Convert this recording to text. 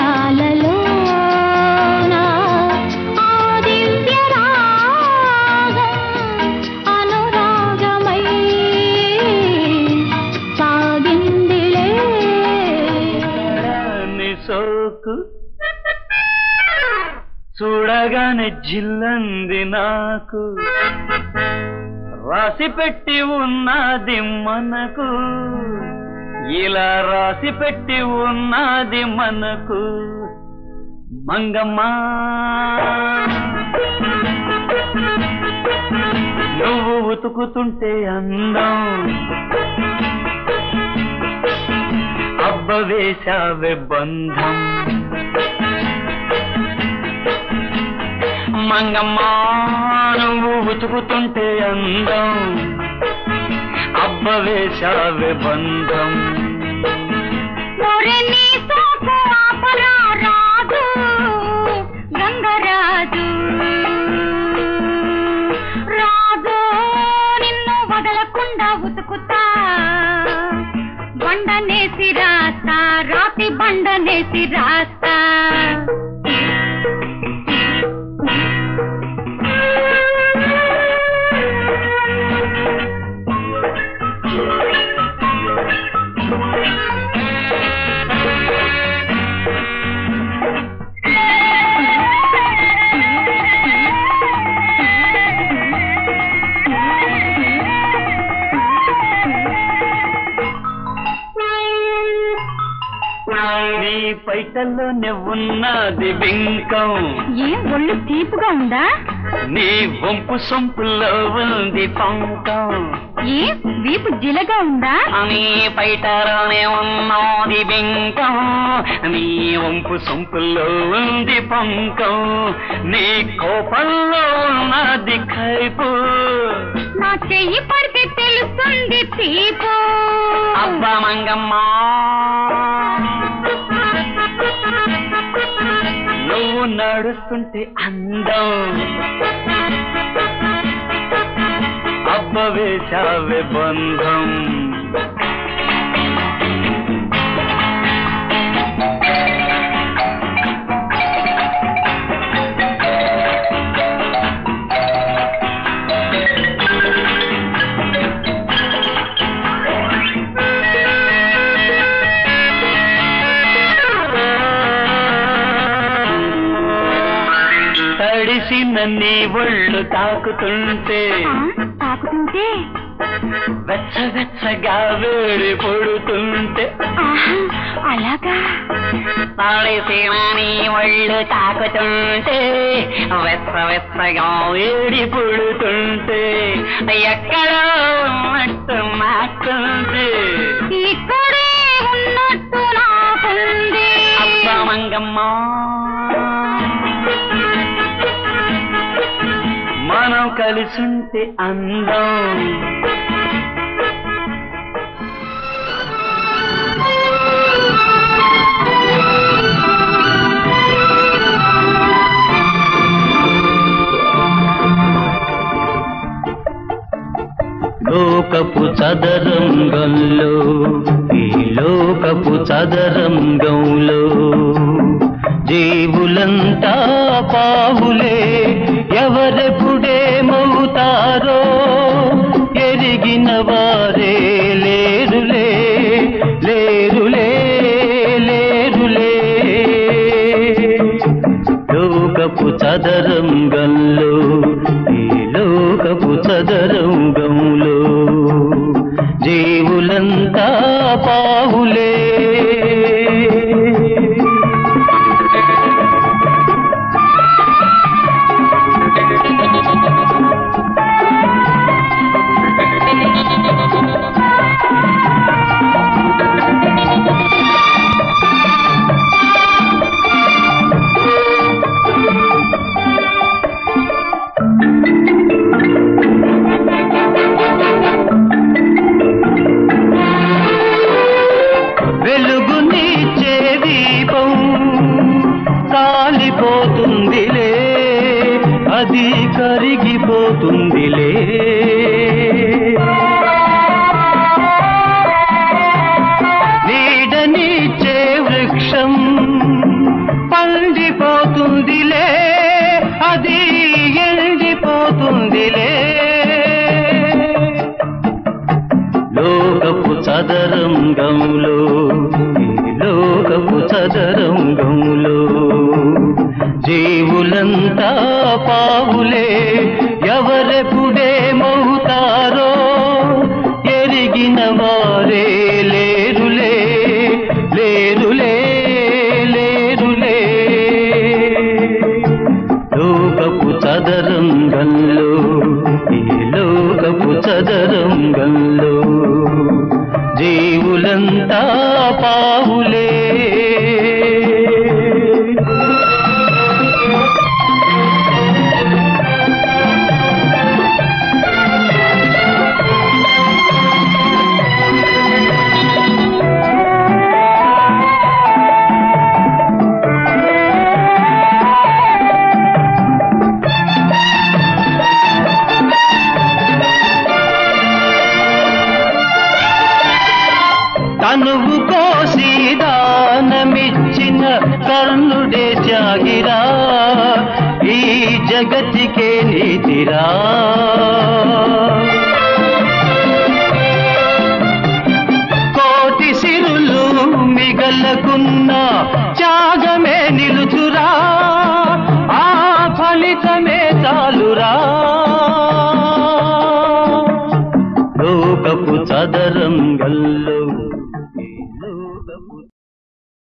స్వరాలలోన ఆ దివ్య రాగం అనురాగమై సాగిందిలే నీ సోకు చూడగానే జిల్లంది నాకు రాసి పెట్టి ఉన్నది మనకు ఇలా రాసి పెట్టి ఉన్నది మనకు మంగమ్మా నువ్వు ఉతుకుతుంటే అందం అబ్బ వేశావే బంధం మంగమ్మా నువ్వు ఉతుకుతుంటే అందం అబ్బ వేశావే బంధం ఒరే నీ సోకు ఆపరా రాజు గంగరాజు రాజు నిన్ను వదలకుండా ఉతుకుతా బండనేసి రాస్తా రాతి బండనేసి రాస్తా నీ పైటల్లోనే ఉన్నది బింకం ఏం ఒళ్ళు తీపుగా ఉందా నీ వంపు సొంపులో ఉంది పంకం ఏ వీపు జిలగా ఉందా నీ పైటలోనే ఉన్నది బింకం నీ వంపు సొంపులో ఉంది పంకం నీ కోపంలో ఉన్నది కైపు నా చెయ్యి పడితే తెలుస్తుంది తీపు అబ్బా మంగమ్మా నువ్వు నడుస్తుంటే అందం అబ్బ వేశావే బంధం తడిసిన నీ ఒళ్ళు తాకుతుంటే ఆ, తాకుతుంటే వెచ్చ వెచ్చగా వేడి పొడుతుంటే ఆహా, అలాగా తడిసిన నీ ఒళ్ళు తాకుతుంటే వెచ్చ వెచ్చగా వేడి పొడుతుంటే ఎక్కడో ఉన్నట్టు నాకుంది ఇక్కడే ఉన్నట్టు నాకుంది అబ్బ మంగమ్మ మనం కలిసుంటే అందం లోకపు చదరంగంలో ఈ లోకపు చదరంగంలో జీవులంతా పావులే ఎవరెప్పుడేమవుతారో ఎరిగిన వారే లేరులే లేరులే లేరులే లోకపు చదరంగంలో ఈ లోకపు చదరంగంలో జీవులంతా పావులే వెలుగునిచ్చే దీపం కాలిపోతుందిలే అది కరిగిపోతుందిలే నీడనిచ్చే వృక్షం చదరంగంలో ఈ లోకపు చదరంగంలో జీవులంతా పావులే ఎవరెప్పుడేమవుతారో ఎరిగిన వారే లేరులే లేరులే లేరులే లోకపు చదరంగంలో ఈ లోకపు చదరంగంలో జీవులంతా పావులే తనువు కోసి దానమిచ్చిన కర్ణుడే త్యాగిరా ఈ జగతికే నీతిరా కోటి సిరులు మిగలకున్న త్యాగమే నిలుచురా ఆ ఫలితమే చాలురా లోకపు చదరంగల్లో